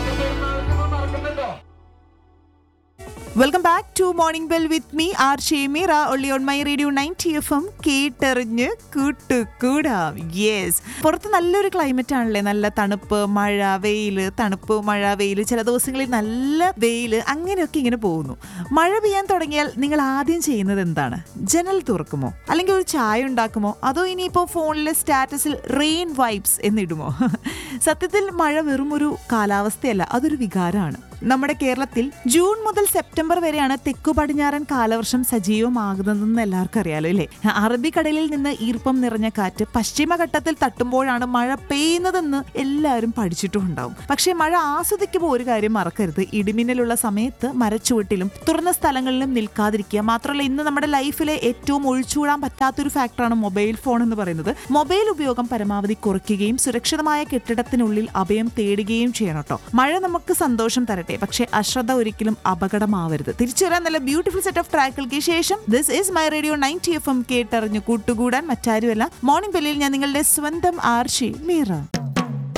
welcome back to morning bell with me R Shameera only on my radio ninety F M കേട്ടെറിഞ്ഞ് കൂട്ടുകൂടാം yes പുറത്ത് നല്ലൊരു climate ആണല്ലേ നല്ല തണുപ്പ് മഴ വെയില് തണുപ്പ് മഴ വെയില് ചില ദിവസങ്ങളിൽ നല്ല വെയില് അങ്ങനെയൊക്കെ ഇങ്ങനെ പോകുന്നു മഴ പെയ്യാൻ തുടങ്ങിയാൽ നിങ്ങൾ ആദ്യം ചെയ്യുന്നത് എന്താണ് ജനൽ തുറക്കുമോ അല്ലെങ്കിൽ ഒരു ചായ ഉണ്ടാക്കുമോ അതോ ഇനിയിപ്പോൾ ഫോണിലെ സ്റ്റാറ്റസിൽ റെയിൻ വൈബ്സ് എന്നിടുമോ സത്യത്തിൽ മഴ വെറും ഒരു കാലാവസ്ഥയല്ല അതൊരു വികാരമാണ് നമ്മുടെ കേരളത്തിൽ ജൂൺ മുതൽ സെപ്റ്റംബർ വരെയാണ് തെക്കു പടിഞ്ഞാറൻ കാലവർഷം സജീവമാകുന്നതെന്ന് എല്ലാവർക്കും അറിയാലോ അല്ലേ അറബിക്കടലിൽ നിന്ന് ഈർപ്പം നിറഞ്ഞ കാറ്റ് പശ്ചിമഘട്ടത്തിൽ തട്ടുമ്പോഴാണ് മഴ പെയ്യുന്നതെന്ന് എല്ലാവരും പഠിച്ചിട്ടും ഉണ്ടാവും പക്ഷേ മഴ ആസ്വദിക്കുമ്പോൾ ഒരു കാര്യം മറക്കരുത് ഇടിമിന്നലുള്ള സമയത്ത് മരച്ചുവട്ടിലും തുറന്ന സ്ഥലങ്ങളിലും നിൽക്കാതിരിക്കുക മാത്രമല്ല ഇന്ന് നമ്മുടെ ലൈഫിലെ ഏറ്റവും ഒഴിച്ചുകൂടാൻ പറ്റാത്തൊരു ഫാക്ടറാണ് മൊബൈൽ ഫോൺ എന്ന് പറയുന്നത് മൊബൈൽ ഉപയോഗം പരമാവധി കുറയ്ക്കുകയും സുരക്ഷിതമായ കെട്ടിടത്തിനുള്ളിൽ അഭയം തേടുകയും ചെയ്യണം കേട്ടോ മഴ നമുക്ക് സന്തോഷം തരട്ടെ പക്ഷേ അശ്രദ്ധ ഒരിക്കലും അപകടമാവരുത് തിരിച്ചു വരാൻ നല്ല ബ്യൂട്ടിഫുൾ സെറ്റ് ഓഫ് ട്രാക്കുകൾക്ക് ശേഷം this is my radio ninety F M കേട്ടറിഞ്ഞു കൂട്ടുകൂടാൻ മറ്റാരുമല്ല മോർണിംഗ് ബെല്ലിൽ ഞാൻ നിങ്ങളുടെ സ്വന്തം ആർഷി മീറ